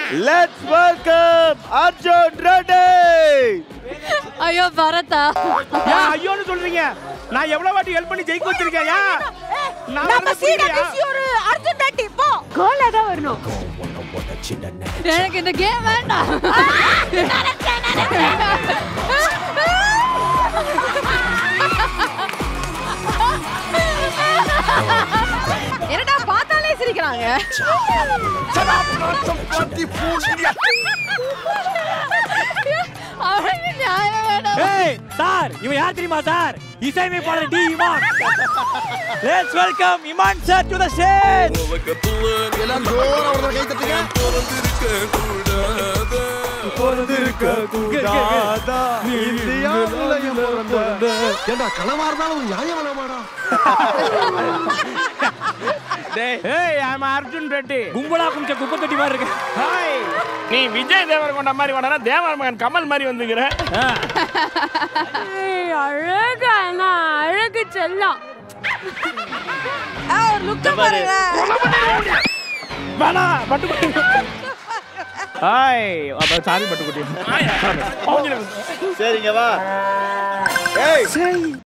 Let's welcome Arjun Reddy ஐயோ பரதா ஏன் ஐயோன்னு சொல்றீங்க நான் எவ்வளவு வாட்டி ஹெல்ப் பண்ணி ஜெயிக்க வச்சிருக்கேன் ஏன் நான் நம்ம வரது சீடா புரியலையா? மிஸ் ஒரு அர்ஜுன் ரெட்டி போ கோலா தான் வரணும் எனக்கு இந்த கேம் வேண்டாம் என்னடா பார்த்தாலே சிரிக்கிறாங்க அவனுக்கு நியாயம் வேண்டாம் ஏய் சார் இவன் யார் தெரியுமா சார் இசையமைப்பாளர் D Imman let's welcome Imman sir to the stage எல்லாம் ஜோரா ஒரு கை தட்டுங்க பிறந்திருக்க கூடாதா இந்தியாவுலயும் பிறந்த ஏண்டா கனவா இருந்தாலும் நியாயம் வேணாமாடா டேய் ஏய் ஐ அம் அர்ஜுன் ரெட்டி கும்பலா கும்பிச்ச குப்பை தொட்டி மாதிரி இருக்கு ஹாய் நீ விஜய் தேவரகொண்ட மாதிரி வந்தனா தேவரமகன் கமல் மாதிரி வந்துக்கிற அழகா நான் அழகு செல்லம் ஒரு லுக்க பாருங்க வேணா பட்டுக்குட்டி ஹாய் அப்ப சாரி பட்டுக்குட்டி சரிங்க வா ஏய்